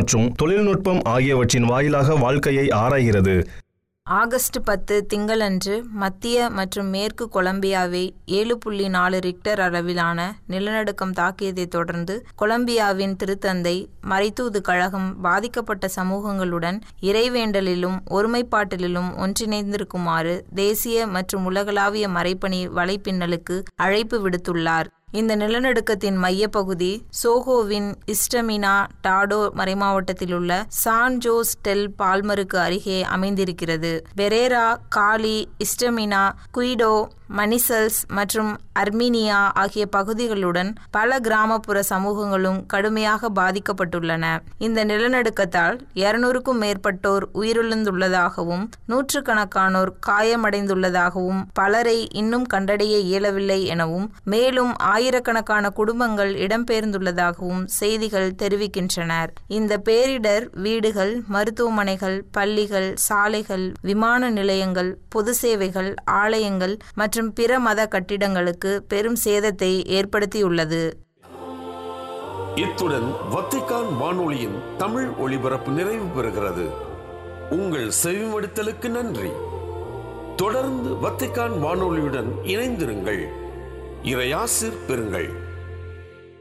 மற்றும் தொழில்நுட்பம் ஆகியவற்றின் வாயிலாக வாழ்க்கையை ஆராய்கிறது ஆகஸ்ட் பத்து திங்களன்று மத்திய மற்றும் மேற்கு கொலம்பியாவை ஏழு புள்ளி நாலு ரிக்டர் அளவிலான நிலநடுக்கம் தாக்கியதைத் தொடர்ந்து கொலம்பியாவின் திருத்தந்தை மறைத்தூது கழகம் பாதிக்கப்பட்ட சமூகங்களுடன் இறைவேண்டலிலும் ஒருமைப்பாட்டிலும் ஒன்றிணைந்திருக்குமாறு தேசிய மற்றும் உலகளாவிய மறைப்பணி வலைப்பின்னலுக்கு அழைப்பு விடுத்துள்ளார் இந்த நிலநடுக்கத்தின் மையப்பகுதி சோகோவின் இஸ்டமினா டாடோ மறைமாவட்டத்தில் உள்ள சான் ஜோஸ் டெல் பால்மருக்கு அருகே அமைந்திருக்கிறது பெரேரா காலி இஸ்டமினா குயிடோ மனிசல்ஸ் மற்றும் அர்மீனியா ஆகிய பகுதிகளுடன் பல கிராமப்புற சமூகங்களும் கடுமையாக பாதிக்கப்பட்டுள்ளன இந்த நிலநடுக்கத்தால் இருநூறுக்கும் மேற்பட்டோர் உயிரிழந்துள்ளதாகவும் நூற்றுக்கணக்கானோர் காயமடைந்துள்ளதாகவும் பலரை இன்னும் கண்டடைய இயலவில்லை எனவும் மேலும் ஆயிரக்கணக்கான குடும்பங்கள் இடம்பெயர்ந்துள்ளதாகவும் செய்திகள் தெரிவிக்கின்றனர் இந்த பேரிடர் வீடுகள் மருத்துவமனைகள் பள்ளிகள் சாலைகள் விமான நிலையங்கள் பொது சேவைகள் ஆலயங்கள் மற்றும் பிற மத கட்டிடங்களுக்கு பெரும் சேதத்தை ஏற்படுத்தியுள்ளது இத்துடன் வத்திக்கான் வானொலியின் தமிழ் ஒளிபரப்பு நிறைவு பெறுகிறது உங்கள் செவிமடுத்தலுக்கு நன்றி தொடர்ந்து வத்திக்கான் வானொலியுடன் இணைந்திருங்கள் இறையாசிர் பெறுங்கள்